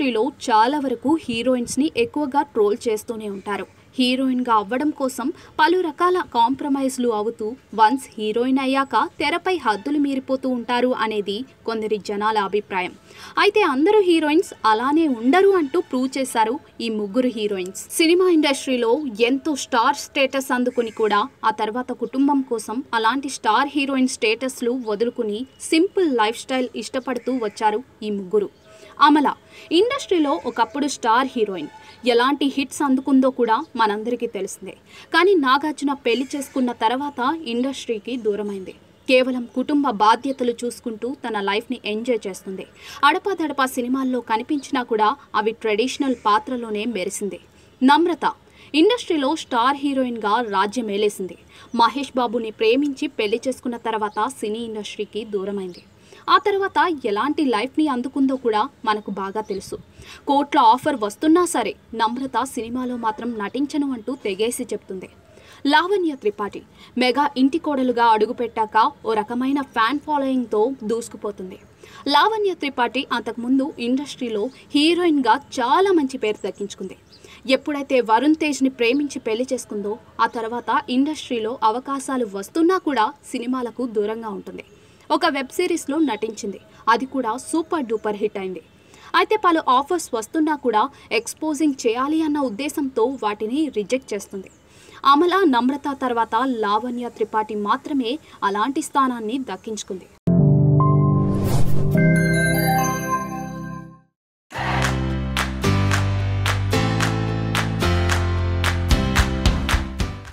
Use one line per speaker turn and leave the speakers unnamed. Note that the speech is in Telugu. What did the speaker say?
ఇండస్ట్రీలో చాలా వరకు హీరోయిన్స్ని ఎక్కువగా ట్రోల్ చేస్తూనే ఉంటారు హీరోయిన్గా అవ్వడం కోసం పలు రకాల కాంప్రమైజ్లు అవుతూ వన్స్ హీరోయిన్ అయ్యాక తెరపై హద్దులు మీరిపోతూ ఉంటారు అనేది కొందరి జనాల అభిప్రాయం అయితే అందరూ హీరోయిన్స్ అలానే ఉండరు అంటూ ప్రూవ్ చేశారు ఈ ముగ్గురు హీరోయిన్స్ సినిమా ఇండస్ట్రీలో ఎంతో స్టార్ స్టేటస్ అందుకుని కూడా ఆ తర్వాత కుటుంబం కోసం అలాంటి స్టార్ హీరోయిన్ స్టేటస్లు వదులుకుని సింపుల్ లైఫ్ స్టైల్ ఇష్టపడుతూ వచ్చారు ఈ ముగ్గురు అమల ఇండస్ట్రీలో ఒకప్పుడు స్టార్ హీరోయిన్ ఎలాంటి హిట్స్ అందుకుందో కూడా మనందరికీ తెలిసిందే కానీ నాగార్జున పెళ్లి చేసుకున్న తర్వాత ఇండస్ట్రీకి దూరమైంది కేవలం కుటుంబ బాధ్యతలు చూసుకుంటూ తన లైఫ్ని ఎంజాయ్ చేస్తుంది అడపాదడపా సినిమాల్లో కనిపించినా కూడా అవి ట్రెడిషనల్ పాత్రలోనే మెరిసింది నమ్రత ఇండస్ట్రీలో స్టార్ హీరోయిన్గా రాజ్యమేలేసింది మహేష్ బాబుని ప్రేమించి పెళ్లి చేసుకున్న తర్వాత సినీ ఇండస్ట్రీకి దూరమైంది ఆ తర్వాత ఎలాంటి లైఫ్ని అందుకుందో కూడా మనకు బాగా తెలుసు కోట్ల ఆఫర్ వస్తున్నా సరే నమ్రత సినిమాలో మాత్రం నటించను అంటూ తెగేసి చెప్తుంది లావణ్య త్రిపాఠి మెగా ఇంటి కోడలుగా అడుగుపెట్టాక ఓ రకమైన ఫ్యాన్ ఫాలోయింగ్తో దూసుకుపోతుంది లావణ్య త్రిపాఠి అంతకుముందు ఇండస్ట్రీలో హీరోయిన్గా చాలా మంచి పేరు దక్కించుకుంది ఎప్పుడైతే వరుణ్ తేజ్ని ప్రేమించి పెళ్లి చేసుకుందో ఆ తర్వాత ఇండస్ట్రీలో అవకాశాలు వస్తున్నా కూడా సినిమాలకు దూరంగా ఉంటుంది ఒక వెబ్ సిరీస్లో నటించింది అది కూడా సూపర్ డూపర్ హిట్ అయింది అయితే పలు ఆఫర్స్ వస్తున్నా కూడా ఎక్స్పోజింగ్ చేయాలి అన్న ఉద్దేశంతో వాటిని రిజెక్ట్ చేస్తుంది అమల నమ్రత తర్వాత లావణ్య త్రిపాఠి మాత్రమే అలాంటి స్థానాన్ని దక్కించుకుంది